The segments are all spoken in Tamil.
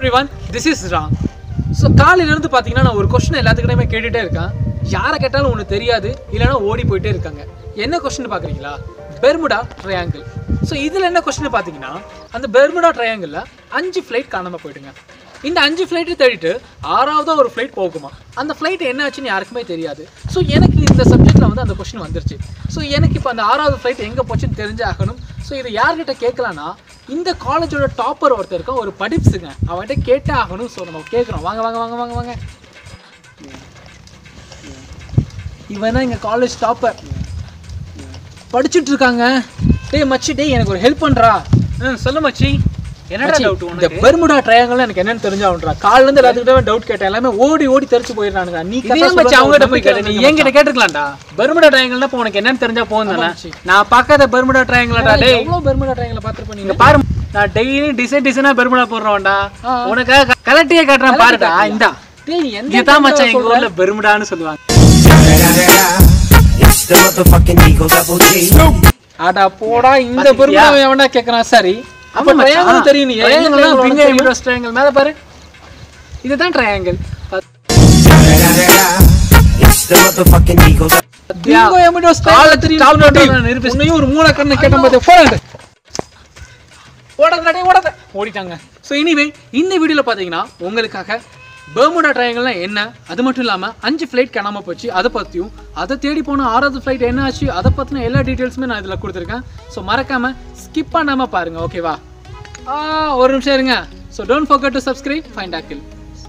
Everyone this is wrong so காலையிலேருந்து பார்த்தீங்கன்னா நான் ஒரு கொஸ்டின் எல்லாத்துக்கிட்டையுமே கேட்டுகிட்டே இருக்கேன் யாரை கேட்டாலும் ஒன்று தெரியாது இல்லைன்னா ஓடி போயிட்டே இருக்காங்க என்ன கொஸ்டின் பார்க்குறீங்களா பெர்முடா ட்ரையாங்கிள் ஸோ இதில் என்ன கொஸ்டின் பார்த்தீங்கன்னா அந்த பெர்முடா ட்ரையாங்கிளில் அஞ்சு ஃப்ளைட் காணாமல் போயிடுங்க இந்த அஞ்சு ஃப்ளைட்டு தேடிட்டு ஆறாவதா ஒரு ஃப்ளைட் போகுமா அந்த ஃப்ளைட் என்ன ஆச்சுன்னு யாருக்குமே தெரியாது ஸோ எனக்கு இந்த சப்ஜெக்டில் வந்து அந்த கொஸ்டின் வந்துருச்சு ஸோ எனக்கு இப்போ அந்த ஆறாவது ஃப்ளைட் எங்கே போச்சுன்னு தெரிஞ்சாகணும் ஸோ இதை யார்கிட்ட கேட்கலான்னா இந்த காலேஜோட டாப்பர் ஒருத்தர் இருக்கான் ஒரு படிப்ஸுங்க அவன்கிட்ட கேட்டே ஆகணும் ஸோ நம்ம கேட்குறோம் வாங்க வாங்க வாங்க வாங்க வாங்க இவன் தான் எங்கள் காலேஜ் டாப்பர் படிச்சுட்டு இருக்காங்க டேய் மச்சி டேய் எனக்கு ஒரு ஹெல்ப் பண்ணுறா ம் சொல்லு மச்சி என்னடா மச்சி, டவுட் இந்த உனக்கு பெர்முடா ட்ரையாங்கல் எனக்கு என்னன்னு தெரிஞ்சாகன்றா கால்ல இருந்து எல்லாத்துக்கிட்டே டவுட் கேட்டேன் எல்லாமே ஓடி ஓடி தெரிச்சு போயிடுறானுங்க நீ இதே கரெக்டா மச்சி சொல்றது அவங்ககிட்ட போய் நம்பிக்கை கேட்டு நீ இல்லைங்க என்கிட்ட கேட்டுக்கலாம்டா பெர்முடா ட்ரையாங்கிள்னா இப்போ உனக்கு என்னன்னு தெரிஞ்சா போதும் ஆமா தானே மச்சி. நான் பார்க்காத பெர்முடா ட்ரையாங்கிளடா மச்சான். டேய் எவ்வளவு பெர்முடா ட்ரையாங்கல பார்த்துருப்ப இங்க நீங்க பாரு நான் டெய்லி டிசைன் டிசைனா பெர்முடா போடுறோம்டா ஆ. உனக்காக கலட்டியே காட்டுறேன் பாருடா இந்தா டேய் எந்த இதுதான் மச்சான் பெர்முடா எங்க சொல்ற? ஊர்ல பெர்முடான்னு சொல்லுவாங்க It's the motherfucking Eagle Double G. அடா போடா இந்த பாத்தியா? பெர்முடா எவனா கேக்குறான் சரி அப்ப ஆமா ட்ரையாங்கல் மச்சான். தெரியும் நீ Triangle தான் பிங்க எமிரோஸ் triangle. மேல பாரு இதுதான் triangle It's the motherfucking Eagle Double bingo எமிடோஸ் காலத்து தெரியும் top சொன்னா note டேய், நான் நிரூபிச்சு- உன்னையும் ஒரு மூளை கண்ணு கேட்ட போது போடாத ஓடாத டேய் ஓடாத ஓடிட்டாங்க ஸோ எனிவே இந்த வீடியோவில் பார்த்தீங்கன்னா உங்களுக்காக பெர்முடா ட்ரையாங்கல்னா என்ன அது மட்டும் இல்லாமல் அஞ்சு ஃப்ளைட் காணாமல் போச்சு அதை பற்றியும் அதை தேடி போன ஆறாவது ஃப்ளைட் என்ன ஆச்சு அதை பற்றின எல்லா டீட்டெயில்ஸுமே நான் இதில் கொடுத்துருக்கேன் ஸோ மறக்காமல் ஸ்கிப் பண்ணாமல் பாருங்கள் ஓகேவா ஆ, ஒரு நிமிஷம் இருங்க so don't forget to subscribe ஃபைண்ட் ஆக்கில்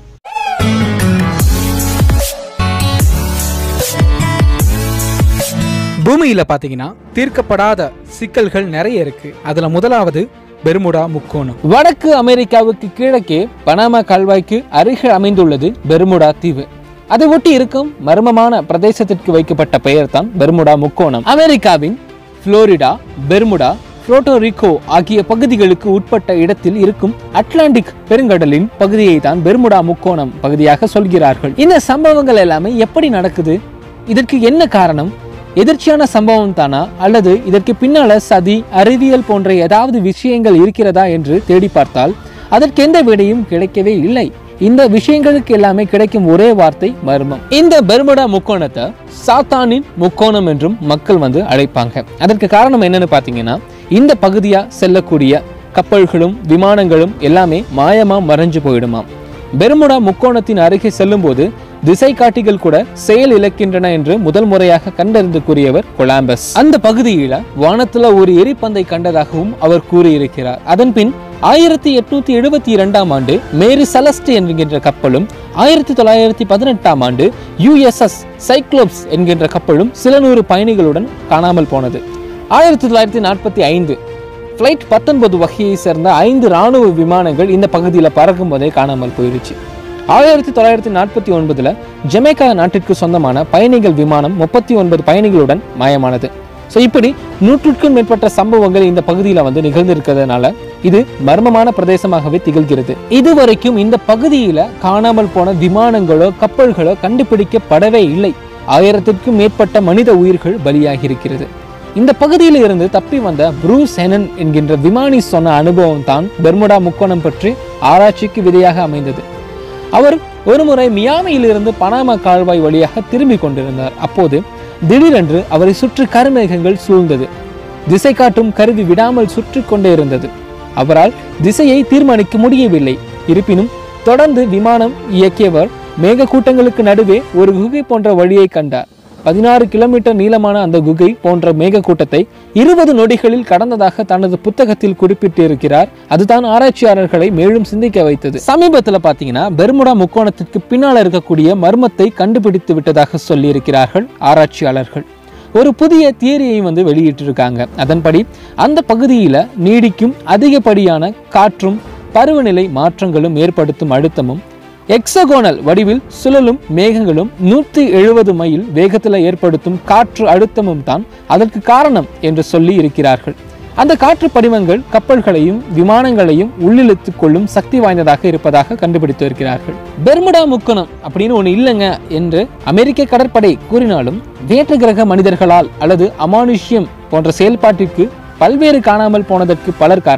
பூமியில் பார்த்தீங்கன்னா தீர்க்கப்படாத சிக்கல்கள் நிறைய இருக்கு அதில் முதலாவது பெர்முடா முக்கோணம் வடக்கு அமெரிக்காவுக்கு கிழக்கே பனாமா கால்வாய்க்கு அருகில் அமைந்துள்ளது பெர்முடா தீவு அதை ஒட்டி இருக்கும் மர்மமான பிரதேசத்திற்கு வைக்கப்பட்ட பெயர் தான் பெர்முடா முக்கோணம் அமெரிக்காவின் புளோரிடா பெர்முடா புரோட்டோரிக்கோ ஆகிய பகுதிகளுக்கு உட்பட்ட இடத்தில் இருக்கும் அட்லாண்டிக் பெருங்கடலின் பகுதியை தான் பெர்முடா முக்கோணம் பகுதியாக சொல்கிறார்கள் இந்த சம்பவங்கள் எல்லாமே எப்படி நடக்குது இதற்கு என்ன காரணம் எதிர்ச்சியான சம்பவம் தானா அல்லது இதற்கு பின்னால சதி அறிவியல் போன்ற ஏதாவது விஷயங்கள் இருக்கிறதா என்று தேடி பார்த்தால் அதற்கு எந்த விடையும் கிடைக்கவே இல்லை இந்த விஷயங்களுக்கு எல்லாமே கிடைக்கும் ஒரே வார்த்தை மர்மம் இந்த பெர்முடா முக்கோணத்தை சாத்தானின் முக்கோணம் என்றும் மக்கள் வந்து அழைப்பாங்க அதற்கு காரணம் என்னன்னு பார்த்தீங்கன்னா இந்த பகுதியா செல்லக்கூடிய கப்பல்களும் விமானங்களும் எல்லாமே மாயமா மறைஞ்சு போயிடுமாம் பெர்முடா முக்கோணத்தின் அருகே செல்லும்போது திசை காட்டிகள் கூட செயல் இழக்கின்றன என்று முதல் முறையாக கண்டறிந்து கூறியவர் கொலாம்பஸ் அந்த பகுதியில வானத்துல ஒரு எரிப்பந்தை கண்டதாகவும் அவர் கூறியிருக்கிறார் அதன் பின் ஆயிரத்தி எட்நூத்தி எழுபத்தி இரண்டாம் ஆண்டு மேரி செலஸ்ட் என்கின்ற கப்பலும் ஆயிரத்தி தொள்ளாயிரத்தி பதினெட்டாம் ஆண்டு யுஎஸ்எஸ் சைக்ளோப்ஸ் என்கின்ற கப்பலும் சில நூறு பயணிகளுடன் காணாமல் போனது ஆயிரத்தி தொள்ளாயிரத்தி நாற்பத்தி ஐந்து ஃப்ளைட் பத்தொன்பது வகையை சேர்ந்த ஐந்து ராணுவ விமானங்கள் இந்த பகுதியில் பறக்கும் போதே காணாமல் போயிருச்சு ஆயிரத்தி தொள்ளாயிரத்தி நாற்பத்தி ஒன்பதுல ஜமைக்கா நாட்டிற்கு சொந்தமான பயணிகள் விமானம் முப்பத்தி ஒன்பது பயணிகளுடன் மாயமானது ஸோ இப்படி நூற்றுக்கும் மேற்பட்ட சம்பவங்கள் இந்த பகுதியில் வந்து நிகழ்ந்திருக்கிறதுனால இது மர்மமான பிரதேசமாகவே திகழ்கிறது இதுவரைக்கும் இந்த பகுதியில் காணாமல் போன விமானங்களோ கப்பல்களோ கண்டுபிடிக்கப்படவே இல்லை ஆயிரத்திற்கும் மேற்பட்ட மனித உயிர்கள் பலியாகி இருக்கிறது இந்த பகுதியில் இருந்து தப்பி வந்த ப்ரூஸ் ஹெனன் என்கின்ற விமானி சொன்ன அனுபவம் தான் பெர்முடா முக்கோணம் பற்றி ஆராய்ச்சிக்கு விதையாக அமைந்தது அவர் ஒருமுறை மியாமியிலிருந்து பனாமா கால்வாய் வழியாக திரும்பிக் கொண்டிருந்தார் அப்போது திடீரென்று அவரை சுற்றி கருமேகங்கள் சூழ்ந்தது திசை காட்டும் கருவி விடாமல் சுற்றி கொண்டே இருந்தது அவரால் திசையை தீர்மானிக்க முடியவில்லை இருப்பினும் தொடர்ந்து விமானம் இயக்கியவர் மேகக்கூட்டங்களுக்கு நடுவே ஒரு குகை போன்ற வழியை கண்டார் பதினாறு கிலோமீட்டர் நீளமான அந்த குகை போன்ற மேகக்கூட்டத்தை இருபது நொடிகளில் கடந்ததாக தனது புத்தகத்தில் குறிப்பிட்டிருக்கிறார் அதுதான் ஆராய்ச்சியாளர்களை மேலும் சிந்திக்க வைத்தது சமீபத்தில் பார்த்தீங்கன்னா பெர்முடா முக்கோணத்திற்கு பின்னால் இருக்கக்கூடிய மர்மத்தை கண்டுபிடித்து விட்டதாக சொல்லியிருக்கிறார்கள் ஆராய்ச்சியாளர்கள் ஒரு புதிய தியரியை வந்து வெளியிட்டிருக்காங்க அதன்படி அந்த பகுதியில் நீடிக்கும் அதிகப்படியான காற்றும் பருவநிலை மாற்றங்களும் ஏற்படுத்தும் அழுத்தமும் எக்ஸகோனல் வடிவில் சுழலும் மேகங்களும் நூற்றி எழுபது மைல் வேகத்தில் ஏற்படுத்தும் காற்று அழுத்தமும் தான் அதற்கு காரணம் என்று சொல்லி இருக்கிறார்கள் அந்த காற்று படிமங்கள் கப்பல்களையும் விமானங்களையும் உள்ளிழுத்துக் கொள்ளும் சக்தி வாய்ந்ததாக இருப்பதாக கண்டுபிடித்து இருக்கிறார்கள் பெர்முடா முக்கோணம் அப்படின்னு ஒன்று இல்லைங்க என்று அமெரிக்க கடற்படை கூறினாலும் வேற்று கிரக மனிதர்களால் அல்லது அமானுஷ்யம் போன்ற செயல்பாட்டிற்கு பல்வேறு காணாமல் போனதற்கு பலர் காரணம்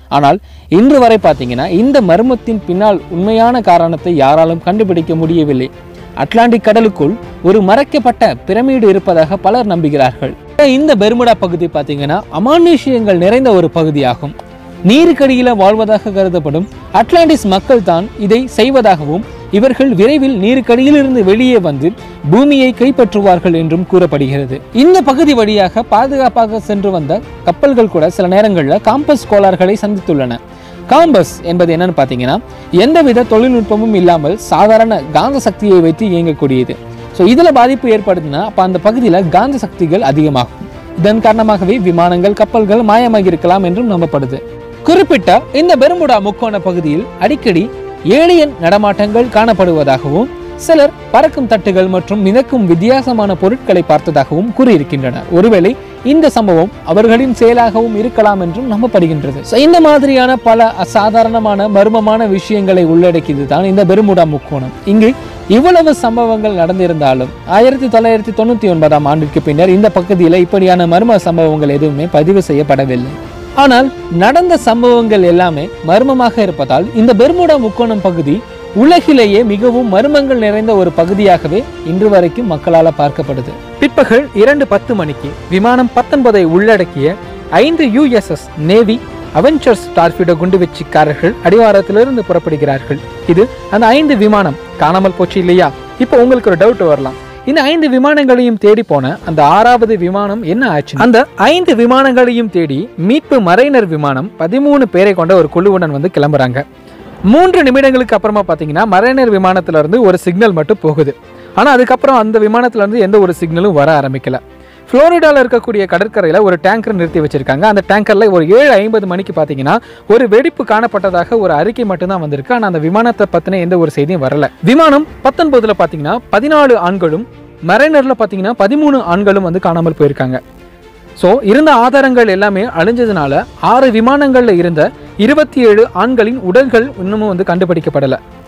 ஆனால் இன்று வரை பார்த்தீங்கன்னா இந்த மர்மத்தின் பின்னால் உண்மையான காரணத்தை யாராலும் கண்டுபிடிக்க முடியவில்லை அட்லாண்டிக் கடலுக்குள் ஒரு மறைக்கப்பட்ட பிரமிடு இருப்பதாக பலர் நம்புகிறார்கள் இந்த பெர்முடா பகுதி பார்த்தீங்கன்னா அமானுஷ்யங்கள் நிறைந்த ஒரு பகுதியாகும் நீருக்கடியில வாழ்வதாக கருதப்படும் அட்லாண்டிஸ் மக்கள் தான் இதை செய்வதாகவும் இவர்கள் விரைவில் நீருக்கடியிலிருந்து வெளியே வந்து பூமியை கைப்பற்றுவார்கள் என்றும் கூறப்படுகிறது இந்த பகுதி வழியாக பாதுகாப்பாக சென்று வந்த கப்பல்கள் கூட சில நேரங்களில் காம்பஸ் கோளாறுகளை சந்தித்துள்ளன காம்பஸ் என்பது என்னன்னு பார்த்தீங்கன்னா எந்தவித தொழில்நுட்பமும் இல்லாமல் சாதாரண காந்த சக்தியை வைத்து இயங்கக்கூடியது ஸோ இதில் பாதிப்பு ஏற்படுதுன்னா அப்போ அந்த பகுதியில் காந்த சக்திகள் அதிகமாகும் இதன் காரணமாகவே விமானங்கள் கப்பல்கள் மாயமாகி இருக்கலாம் என்றும் நம்பப்படுது குறிப்பிட்ட இந்த பெருமுடா முக்கோண பகுதியில் அடிக்கடி ஏலியன் நடமாட்டங்கள் காணப்படுவதாகவும் சிலர் பறக்கும் தட்டுகள் மற்றும் மிதக்கும் வித்தியாசமான பொருட்களை பார்த்ததாகவும் கூறியிருக்கின்றனர் ஒருவேளை இந்த சம்பவம் அவர்களின் செயலாகவும் இருக்கலாம் என்றும் நம்பப்படுகின்றது So, இந்த மாதிரியான பல அசாதாரணமான மர்மமான விஷயங்களை உள்ளடக்கியது தான் இந்த பெருமுடா முக்கோணம் இங்கு இவ்வளவு சம்பவங்கள் நடந்திருந்தாலும் ஆயிரத்தி தொள்ளாயிரத்தி தொண்ணூத்தி ஒன்பதாம் ஆண்டிற்கு பின்னர் இந்த பகுதியில் இப்படியான மர்ம சம்பவங்கள் எதுவுமே பதிவு செய்யப்படவில்லை ஆனால் நடந்த சம்பவங்கள் எல்லாமே மர்மமாக இருப்பதால் இந்த பெர்முடா முக்கோணம் பகுதி உலகிலேயே மிகவும் மர்மங்கள் நிறைந்த ஒரு பகுதியாகவே இன்று வரைக்கும் மக்களால் பார்க்கப்படுது பிற்பகல் இரண்டு பத்து மணிக்கு விமானம் பத்தொன்பதை உள்ளடக்கிய ஐந்து யுஎஸ்எஸ் நேவி அவெஞ்சர்ஸ் டார்பிடோ குண்டுவீச்சுக்காரர்கள் அடிவாரத்திலிருந்து புறப்படுகிறார்கள் இது அந்த ஐந்து விமானம் காணாமல் போச்சு இல்லையா இப்போ உங்களுக்கு ஒரு டவுட் வரலாம் இந்த ஐந்து விமானங்களையும் தேடி போன அந்த ஆறாவது விமானம் என்ன ஆச்சு அந்த ஐந்து விமானங்களையும் தேடி மீட்பு மரைனர் விமானம் பதிமூணு பேரை கொண்ட ஒரு குழுவுடன் வந்து கிளம்புறாங்க மூன்று நிமிடங்களுக்கு அப்புறமா பார்த்தீங்கன்னா மரைனர் விமானத்துல இருந்து ஒரு சிக்னல் மட்டும் போகுது ஆனால் அதுக்கப்புறம் அந்த விமானத்துல இருந்து எந்த ஒரு சிக்னலும் வர ஆரம்பிக்கல ஃப்ளோரிடாவில் இருக்கக்கூடிய கடற்கரையில் ஒரு டேங்கர் நிறுத்தி வச்சிருக்காங்க அந்த டேங்கரில் ஒரு ஏழு ஐம்பது மணிக்கு பார்த்தீங்கன்னா ஒரு வெடிப்பு காணப்பட்டதாக ஒரு அறிக்கை மட்டும்தான் வந்திருக்கு ஆனால் அந்த விமானத்தை பற்றின எந்த ஒரு செய்தியும் வரல விமானம் பத்தொன்பதுல பார்த்தீங்கன்னா பதினாலு ஆண்களும் மரைனரில் பார்த்தீங்கன்னா பதிமூணு ஆண்களும் வந்து காணாமல் போயிருக்காங்க ஸோ இருந்த ஆதாரங்கள் எல்லாமே அழிஞ்சதுனால ஆறு விமானங்களில் இருந்த இருபத்தி ஏழு ஆண்களின் உடல்கள் இன்னமும் வந்து கண்டுபிடிக்கப்படலை